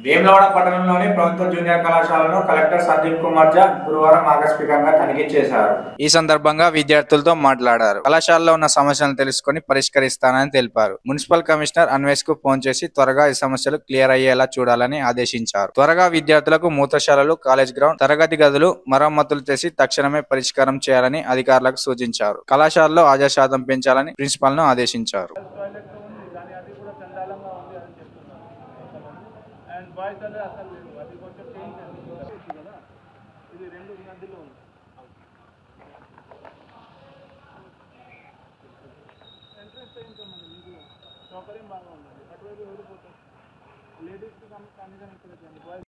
వేములవాడ పట్టణంలోని ప్రభుత్వ జూనియర్ కళాశాలను కలెక్టర్ సందీప్ కుమార్ జా గురువారం ఆకస్మికంగా తనిఖీ చేశారు ఈ సందర్భంగా విద్యార్థులతో మాట్లాడారు కళాశాలలో ఉన్న సమస్యలను తెలుసుకుని పరిష్కరిస్తానని తెలిపారు మున్సిపల్ కమిషనర్ అన్వేష్ కు ఫోన్ చేసి త్వరగా ఈ సమస్యలు క్లియర్ అయ్యేలా చూడాలని ఆదేశించారు త్వరగా విద్యార్థులకు మూత్రశాలలు కాలేజ్ గ్రౌండ్ తరగతి గదులు మరమ్మతులు చేసి తక్షణమే పరిష్కారం చేయాలని అధికారులకు సూచించారు కళాశాలలో హాజరు శాతం పెంచాలని ప్రిన్సిపాల్ ను ఆదేశించారు టాయిలెట్ ఉంది కానీ అది కూడా చండాలంగా ఉంది అని చెప్తున్నారు అండ్ బాయ్స్ అదే అసలు లేదు అది కొంచెం చేంజ్ చేయండి కదా ఇది రెండు నదిలో ఉంది ఎంట్రెన్స్ ఇంకా మన ఇది సౌకర్యం బాగా ఉందండి అటువైపు ఎవరు పోతారు లేడీస్కి కనీసం ఇక్కడ బాయ్స్